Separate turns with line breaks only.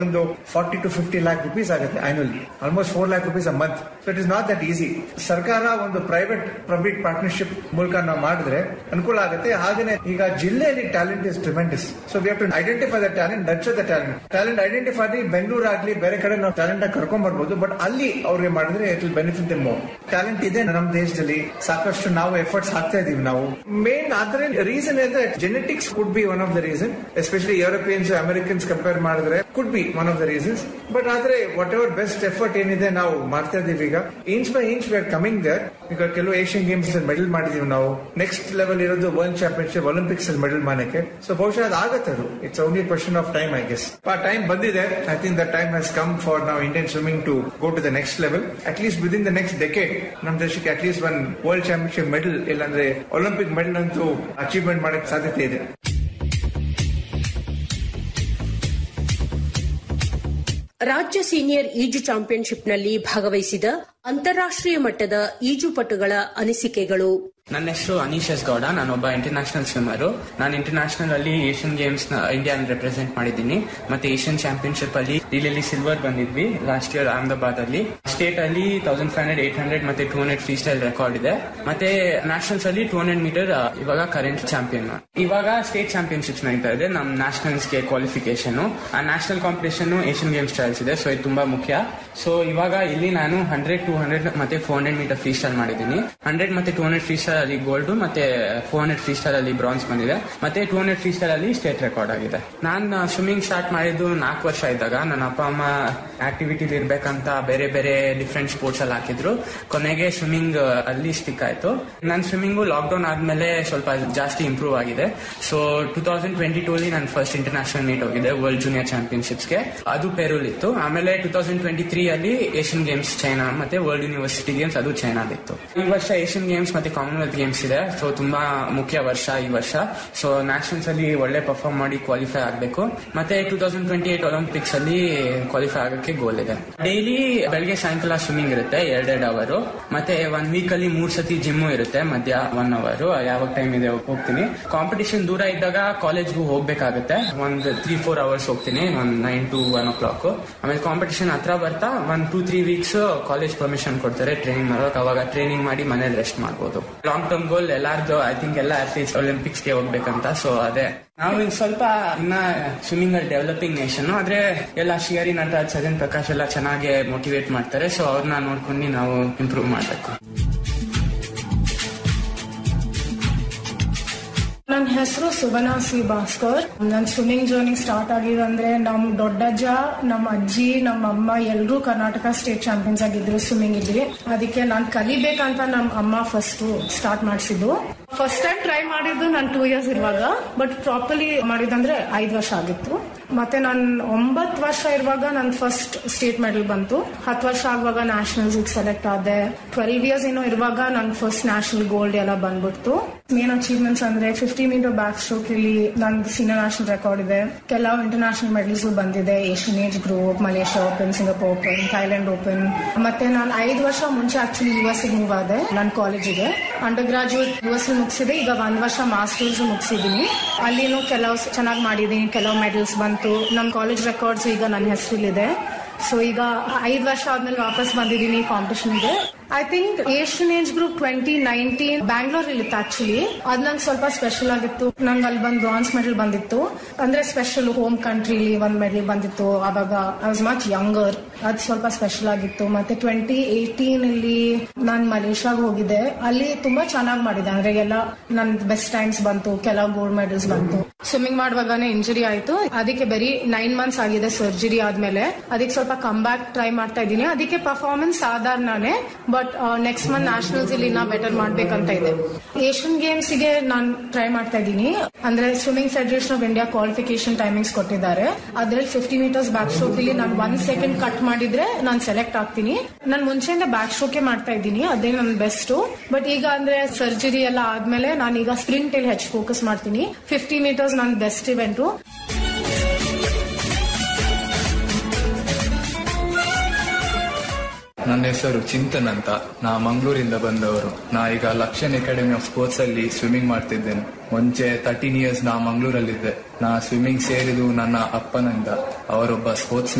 ಒಂದು forty to fifty lakh rupees ಆಗುತ್ತೆ annually almost four lakh rupees a month so it is not that easy ಸರ್ಕಾರ ಒಂದು private public partnership ಮೂಲಕ ನಾವು ಮಾಡಿದ್ರೆ ಅನುಕೂಲ ಆಗುತ್ತೆ ಹಾಗೇನೆ ಈಗ ಜಿಲ್ಲೆಯಲ್ಲಿ talent is tremendous so we have to identify the talent nurture the talent talent identify ಆಗಿ ಬೆಂಗಳೂರು ಆಗ್ಲಿ ಬೇರೆ ಕಡೆ ನಾವು ಟ್ಯಾಲೆಂಟ್ ಕರ್ಕೊಂಡ್ ಬರ್ಬೋದು ಬಟ್ ಅಲ್ಲಿ ಅವ್ರಿಗೆ ಮಾಡಿದ್ರೆ it will benefit them more talent ಇದೆ ನಮ್ಮ ದೇಶದಲ್ಲಿ ಸಾಕಷ್ಟು ನಾವು ಎಫರ್ಟ್ಸ್ ಹಾಕ್ತಾ ಇದೀವಿ ನಾವು ಮೇನ್ ಆದ್ರೆ ರೀಸನ್ ಅಂದ್ರೆ genetics could be one of the reason especially Europeans Americans compare ಮಾಡಿದ್ರೆ could be one of the reasons but ಆದ್ರೆ ವಾಟ್ ಎವರ್ ಬೆಸ್ಟ್ ಎಫರ್ಟ್ ಏನಿದೆ ನಾವು ಮಾಡ್ತಾ ಇದೀವಿ ಈಗ inch by inch we are coming there ಈಗ ಕೆಲವು ಏಷ್ಯನ್ ಗೇಮ್ಸ್ ಮೆಡಲ್ ಮಾಡಿದೀವಿ ನಾವು ನೆಕ್ಸ್ಟ್ ಲೆವೆಲ್ ಇರೋದು ವರ್ಲ್ಡ್ ಚಾಂಪಿಯನ್ಶಿಪ್ ಒಲಿಂಪಿಕ್ಸ್ ಅಲ್ಲಿ ಮೆಡಲ್ ಮಾಡಕ್ಕೆ ಸೊ ಬಹುಶಃ ಅದು ಆಗತ್ತೆ ಅದು it's only question of time I guess ಆ ಟೈಮ್ ಬಂದಿದೆ I think the time has come for ನಾವು Indian swimming to go to the next level at least within the next decade ನಮ್ಮ ದೇಶಕ್ಕೆ at least one world championship medal ಇಲ್ಲಾಂದ್ರೆ Olympic medal ಅಂತೂ achievement ಮಾಡಕ್ಕೆ ಸಾಧ್ಯತೆ ಇದೆ
ರಾಜ್ಯ ಸೀನಿಯರ್ ಈಜು ಚಾಂಪಿಯನ್ಶಿಪ್ನಲ್ಲಿ ಭಾಗವಹಿಸಿದ ಅಂತಾರಾಷ್ಟ್ರೀಯ ಮಟ್ಟದ ಈಜುಪಟುಗಳ ಅನಿಸಿಕೆಗಳು
ನನ್ನ ಹೆಸರು ಅನೀಶ್ ಎಸ್ ಗೌಡ ನಾನೊಬ್ಬ ಇಂಟರ್ನ್ಯಾಷನಲ್ ಸ್ವಿಮ್ಮರು ನಾನು ಇಂಟರ್ನ್ಯಾಷನಲ್ ಅಲ್ಲಿ ಏಷ್ಯನ್ ಗೇಮ್ಸ್ ನ ಇಂಡಿಯಾನ ರೆಪ್ರೆಸೆಂಟ್ ಮಾಡಿದ್ದೀನಿ ಮತ್ತೆ ಏಷ್ಯನ್ ಚಾಂಪಿಯನ್ಶಿಪ್ ಅಲ್ಲಿ ರೀಲಲ್ಲಿ ಸಿಲ್ವರ್ ಬಂದಿದ್ವಿ ಲಾಸ್ಟ್ ಇಯರ್ ಅಹಮದಾಬಾದ್ ಅಲ್ಲಿ ಸ್ಟೇಟ್ ಅಲ್ಲಿ thousand five hundred eight hundred ಮತ್ತೆ two hundred freestyle record ಇದೆ ಮತ್ತೆ ನ್ಯಾಷನಲ್ಸ್ ಅಲ್ಲಿ ಟೂ ಹಂಡ್ರೆಡ್ ಮೀಟರ್ ಇವಾಗ ಕರೆಂಟ್ ಚಾಂಪಿಯನ್ ಇವಾಗ ಸ್ಟೇಟ್ ಚಾಂಪಿಯನ್ಶಿಪ್ಸ್ ನಡೀತಾ ಇದೆ ನಮ್ ನ್ಯಾಷನಲ್ಸ್ ಗೆ ಕ್ವಾಲಿಫಿಕೇಶನ್ ಆ national competition Asian Games trials ಇದೆ ಸೊ ಇದು ತುಂಬಾ ಮುಖ್ಯ ಸೊ ಇವಾಗ ಇಲ್ಲಿ ನಾನು ಹಂಡ್ರೆಡ್ ಟೂ ಹಂಡ್ರೆಡ್ ಮತ್ತೆ four hundred meter freestyle ಮಾಡಿದ್ದೀನಿ ಹಂಡ್ರೆಡ್ ಮತ್ತೆ ಟೂ ಹಂಡ್ರೆಡ್ ಫ್ರೀ ಸ್ಟೈಲ್ ಅಲ್ಲಿ ಗೋಲ್ಡ್ ಮತ್ತೆ ಫೋರ್ ಹಂಡ್ರೆಡ್ ಫ್ರೀ ಸ್ಟೈಲ್ ಅಲ್ಲಿ ಬ್ರಾನ್ಸ್ ಬಂದಿದೆ ಮತ್ತೆ ಟೂ ಹಂಡ್ರೆಡ್ ಫ್ರೀ ಸ್ಟೈಲ್ ಅಲ್ಲಿ ಸ್ಟೇಟ್ ರೆಕಾರ್ಡ್ ಆಗಿದೆ ನಾನು ಸ್ವಿಮ್ಮಿಂಗ್ ಸ್ಟಾರ್ಟ್ ಮಾಡಿದ್ದು ನಾಲ್ಕು ವರ್ಷ ಇದ್ದಾಗ ನನ್ನ ಅಪ್ಪ ಅಮ್ಮ ಆಕ್ಟಿವಿಟಿ ಇರ್ಬೇಕಂತ ಬೇರೆ ಬೇರೆ ಡಿಫ್ರೆಂಟ್ ಸ್ಪೋರ್ಟ್ಸ್ ಅಲ್ಲಿ ಹಾಕಿದ್ರು ಕೊನೆಗೆ ಸ್ವಿಮ್ಮಿಂಗ್ ಅಲ್ಲಿ ಸ್ಟಿಕ್ ಆಯ್ತು ನನ್ನ ಸ್ವಿಮ್ಮಿಂಗು ಲಾಕ್ ಡೌನ್ ಆದ್ಮೇಲೆ ಸ್ವಲ್ಪ ಜಾಸ್ತಿ ಇಂಪ್ರೂವ್ ಆಗಿದೆ so two thousand twenty two ಅಲ್ಲಿ ನಾನು ಫಸ್ಟ್ ಇಂಟರ್ನ್ಯಾಷನಲ್ ಮೀಟ್ ಹೋಗಿದೆ ವರ್ಲ್ಡ್ ಜೂನಿಯರ್ ಚಾಂಪಿಯನ್ಶಿಪ್ಸ್ಗೆ ಅದು ಪೆರೂಲ್ ಇತ್ತು ಆಮೇಲೆ ಟೂ ತೌಸಂಡ್ ಟ್ವೆಂಟಿ ತ್ರೀ ಅಲ್ಲಿ ಏಷ್ಯನ್ ಗೇಮ್ಸ್ ಚೈನಾ ಮತ್ತೆ ವರ್ಲ್ಡ್ ಯೂನಿವರ್ಸಿಟಿ ಗೇಮ್ಸ್ ಅದು ಚೈನಾದಿತ್ತು ಈ ವರ್ಷ ಏಷ್ಯನ್ ಗೇಮ್ಸ್ ಮತ್ತೆ ಕಾಮನ್ವೆಲ್ತ್ ಗೇಮ್ಸ್ ಇದೆ ಸೊ ತುಂಬಾ ಮುಖ್ಯ ವರ್ಷ ಈ ವರ್ಷ ಸೊ ನ್ಯಾಷನಲ್ಸ್ ಅಲ್ಲಿ ಒಳ್ಳೆ ಪರ್ಫಾರ್ಮ್ ಮಾಡಿ ಕ್ವಾಲಿಫೈ ಆಗಬೇಕು ಮತ್ತೆ two thousand twenty eight Olympics ಅಲ್ಲಿ ಕ್ವಾಲಿಫೈ ಆಗಕ್ಕೆ ಗೋಲ್ ಇದೆ ಡೈಲಿ ಬೆಳಗ್ಗೆ ಸಾಯಂಕಾಲ ಸ್ವಿಮ್ಮಿಂಗ್ ಇರುತ್ತೆ ಎರಡೆರಡು ಅವರು ಮತ್ತೆ ಒನ್ ವೀಕ್ ಅಲ್ಲಿ ಮೂರ್ ಸತಿ ಜಿಮ್ಮು ಇರುತ್ತೆ ಮಧ್ಯ ಒನ್ ಅವರ್ ಯಾವಾಗ ಟೈಮ್ ಇದೆ ಹೋಗ್ತೀನಿ ಕಾಂಪಿಟೇಷನ್ ದೂರ ಇದ್ದಾಗ ಕಾಲೇಜ್ಗೂ ಹೋಗ್ಬೇಕಾಗುತ್ತೆ ಒಂದ್ ತ್ರೀ ಫೋರ್ ಅವರ್ಸ್ ಹೋಗ್ತೀನಿ ಒಂದ್ nine to one o'clock ಆಮೇಲೆ ಕಾಂಪಿಟೇಷನ್ ಹತ್ರ ಬರ್ತಾ one two three weeks college permission ಕೊಡ್ತಾರೆ ಟ್ರೈನಿಂಗ್ ಮಾಡೋಕೆ ಅವಾಗ ಟ್ರೈನಿಂಗ್ ಮಾಡಿ ಮನೇಲಿ ರೆಸ್ಟ್ ಮಾಡ್ಬೋದು ಲಾಂಗ್ ಟರ್ಮ್ ಗೋಲ್ ಎಲ್ಲಾರ್ದು ಐ ಥಿಂಕ್ ಎಲ್ಲ ಅಥ್ಲೀಟ್ಸ್ ಒಲಿಂಪಿಕ್ಸ್ ಗೆ ಹೋಗ್ಬೇಕಂತ ಸೊ ಅದೇ ನಾವು ಇನ್ ಸ್ವಲ್ಪ ಇನ್ನ ಸ್ವಿಮ್ಮಿಂಗ್ ಅಲ್ಲಿ ಡೆವಲಪಿಂಗ್ ನೇಷನ್ ಆದ್ರೆ ಎಲ್ಲ ಶ್ರೀಹರಿ ನಟರಾಜ್ ಸಜನ್ ಪ್ರಕಾಶ್ ಎಲ್ಲ ಚೆನ್ನಾಗಿ ಮೋಟಿವೇಟ್ ಮಾಡ್ತಾರೆ ಸೊ ಅವ್ರನ್ನ ನೋಡ್ಕೊಂಡು ನಾವು ಇಂಪ್ರೂವ್ ಮಾಡ್ಬೇಕು
ನನ್ನ ಹೆಸರು ಸುವರ್ಣ ಸಿ ಭಾಸ್ಕರ್ ನನ್ನ ಸ್ವಿಮ್ಮಿಂಗ್ ಜರ್ನಿ ಸ್ಟಾರ್ಟ್ ಆಗಿದೆ ಅಂದ್ರೆ ನಮ್ ದೊಡ್ಡಜ್ಜ ನಮ್ಮ ಅಜ್ಜಿ ನಮ್ಮ ಅಮ್ಮ ಎಲ್ಲರೂ ಕರ್ನಾಟಕ ಸ್ಟೇಟ್ ಚಾಂಪಿಯನ್ಸ್ ಆಗಿದ್ರು ಸ್ವಿಮ್ಮಿಂಗ್ ಇದ್ವಿ ಅದಕ್ಕೆ ನಾನು ಕಲಿಬೇಕಂತ ನಮ್ಮ ಅಮ್ಮ ಫಸ್ಟ್ ಸ್ಟಾರ್ಟ್ ಮಾಡಿಸಿದ್ದು ಫಸ್ಟ್ ಟೈಮ್ ಟ್ರೈ ಮಾಡಿದ್ದು ನಾನು ಟೂ ಇಯರ್ಸ್ ಇರುವಾಗ ಬಟ್ ಪ್ರಾಪರ್ಲಿ ಮಾಡಿದಂದ್ರೆ ಐದು ವರ್ಷ ಆಗಿತ್ತು ಮತ್ತೆ ನಾನು ಒಂಬತ್ತು ವರ್ಷ ಇರುವಾಗ ನನ್ನ ಫಸ್ಟ್ ಸ್ಟೇಟ್ ಮೆಡಲ್ ಬಂತು ಹತ್ತು ವರ್ಷ ಆಗುವಾಗ ನ್ಯಾಷನಲ್ಸ್ ಸೆಲೆಕ್ಟ್ ಆದೆ ಟ್ವೆಲ್ವ್ ಇಯರ್ಸ್ ಏನೋ ಇರುವಾಗ ನನ್ ಫಸ್ಟ್ ನ್ಯಾಷನಲ್ ಗೋಲ್ಡ್ ಎಲ್ಲ ಬಂದ್ಬಿಡ್ತು ಮೇನ್ ಅಚೀವ್ಮೆಂಟ್ಸ್ ಅಂದ್ರೆ ಫಿಫ್ಟಿ ಮೀಟರ್ ಬ್ಯಾಕ್ ಸ್ಟ್ರೋಕ್ ಇಲ್ಲಿ ನಂದು ಸೀನಿಯರ್ ನ್ಯಾಷನಲ್ ರೆಕಾರ್ಡ್ ಇದೆ ಕೆಲವು ಇಂಟರ್ನ್ಯಾಷನಲ್ ಮೆಡಲ್ಸ್ ಬಂದಿದೆ Asian age group Malaysia open Singapore open Thailand open ಮತ್ತೆ ನಾನು ಐದು ವರ್ಷ ಮುಂಚೆ ಆಕ್ಚುಲಿ ಯು ಎಸ್ ಮೂವ್ ಆದೆ ನನ್ನ ಕಾಲೇಜಿಗೆ ಅಂಡರ್ ಗ್ರಾಜುಯೇಟ್ ಯು ಎಸ್ ಮುಗಿಸಿದೆ ಈಗ ಒಂದ್ ವರ್ಷ ಮಾಸ್ಟರ್ಸ್ ಮುಗಿಸಿದೀನಿ ಅಲ್ಲಿನೂ ಕೆಲವು ಚೆನ್ನಾಗಿ ಮಾಡಿದೀನಿ ಕೆಲವು ಮೆಡಲ್ಸ್ ಬಂತು ನಮ್ಮ ಕಾಲೇಜ್ ರೆಕಾರ್ಡ್ಸ್ ಈಗ ನನ್ನ ಹೆಸರಲ್ಲಿದೆ ಸೊ ಈಗ ಐದು ವರ್ಷ ಆದ್ಮೇಲೆ ವಾಪಸ್ ಬಂದಿದ್ದೀನಿ ಕಾಂಪಿಟೇಷನ್ಗೆ I think Asian age group twenty nineteen Bangalore ಇಲ್ಲಿತ್ತು ಆಕ್ಚುಲಿ ಅದ್ ನಂಗೆ ಸ್ವಲ್ಪ ಸ್ಪೆಷಲ್ ಆಗಿತ್ತು ನಂಗೆ ಅಲ್ಲಿ ಬಂದು ಬ್ರಾನ್ಸ್ ಮೆಡಲ್ ಬಂದಿತ್ತು ಅಂದ್ರೆ ಸ್ಪೆಷಲ್ ಹೋಮ್ ಕಂಟ್ರಿಲಿ ಒಂದ್ ಮೆಡಲ್ ಬಂದಿತ್ತು ಅವಾಗ ಐ ವಾಸ್ ಮಚ್ ಯಂಗರ್ ಅದ್ ಸ್ವಲ್ಪ ಸ್ಪೆಷಲ್ ಆಗಿತ್ತು ಮತ್ತೆ ಟ್ವೆಂಟಿ ಏಯ್ಟೀನ್ ಅಲ್ಲಿ ನಾನು ಮಲೇಷ್ಯಾಗ ಹೋಗಿದ್ದೆ ಅಲ್ಲಿ ತುಂಬಾ ಚೆನ್ನಾಗಿ ಮಾಡಿದೆ ಅಂದ್ರೆ ಎಲ್ಲ ನನ್ ಬೆಸ್ಟ್ ಟೈಮ್ಸ್ ಬಂತು ಕೆಲವು ಗೋಲ್ಡ್ ಮೆಡಲ್ಸ್ ಬಂತು ಸ್ವಿಮ್ಮಿಂಗ್ ಮಾಡುವಾಗನೇ ಇಂಜುರಿ ಆಯ್ತು ಅದಕ್ಕೆ ಬರೀ ನೈನ್ ಮಂತ್ಸ್ ಆಗಿದೆ ಸರ್ಜರಿ ಆದ್ಮೇಲೆ ಅದಕ್ಕೆ ಸ್ವಲ್ಪ ಕಮ್ ಬ್ಯಾಕ್ ಟ್ರೈ ಮಾಡ್ತಾ ಇದ್ದೀನಿ ಅದಕ್ಕೆ ಪರ್ಫಾರ್ಮೆನ್ಸ್ ಸಾಧಾರಣನೇ ಬಟ್ ನೆಕ್ಸ್ಟ್ ಮಂತ್ ನ್ಯಾಷನಲ್ಸ್ ಇಲ್ಲಿ ನಾ ಬೆಟರ್ ಮಾಡ್ಬೇಕಂತ ಇದೆ ಏಷ್ಯನ್ ಗೇಮ್ಸ್ ಗೆ ನಾನು ಟ್ರೈ ಮಾಡ್ತಾ ಇದ್ದೀನಿ ಅಂದ್ರೆ swimming federation of India qualification timings ಕೊಟ್ಟಿದ್ದಾರೆ ಅದ್ರಲ್ಲಿ ಫಿಫ್ಟಿ ಮೀಟರ್ಸ್ ಬ್ಯಾಕ್ ಸ್ಟ್ರೋಕ್ ಇಲ್ಲಿ ನಾನು ಒನ್ ಸೆಕೆಂಡ್ ಕಟ್ ಮಾಡಿದ್ರೆ ನಾನು ಸೆಲೆಕ್ಟ್ ಆಗ್ತೀನಿ ನಾನು ಮುಂಚೆಯಿಂದ ಬ್ಯಾಕ್ ಸ್ಟ್ರೋಕೆ ಮಾಡ್ತಾ ಇದ್ದೀನಿ ಅದೇ ನನ್ನ ಬೆಸ್ಟ್ ಬಟ್ ಈಗ ಅಂದ್ರೆ ಸರ್ಜರಿ ಎಲ್ಲ ಆದ್ಮೇಲೆ ನಾನು ಈಗ ಸ್ಪ್ರಿಂಟ್ ಅಲ್ಲಿ ಹೆಚ್ಚು ಫೋಕಸ್ ಮಾಡ್ತೀನಿ ಫಿಫ್ಟಿ ಮೀಟರ್ಸ್ ನನ್ನ ಬೆಸ್ಟ್ ಇವೆಂಟು
ನನ್ನ ಹೆಸರು ಚಿಂತನ್ ಅಂತ ನಾ ಮಂಗಳೂರಿಂದ ಬಂದವರು ನಾ ಈಗ ಲಕ್ಷನ್ ಅಕಾಡೆಮಿ ಆಫ್ ಸ್ಪೋರ್ಟ್ಸ್ ಅಲ್ಲಿ ಸ್ವಿಮ್ಮಿಂಗ್ ಮಾಡ್ತಿದ್ದೇನೆ ಮುಂಚೆ ತರ್ಟೀನ್ ಇಯರ್ಸ್ ನಾ ಮಂಗಳೂರಲ್ಲಿದ್ದೆ ನಾ ಸ್ವಿಮ್ಮಿಂಗ್ ಸೇರಿದು ನನ್ನ ಅಪ್ಪನಿಂದ ಅವರೊಬ್ಬ ಸ್ಪೋರ್ಟ್ಸ್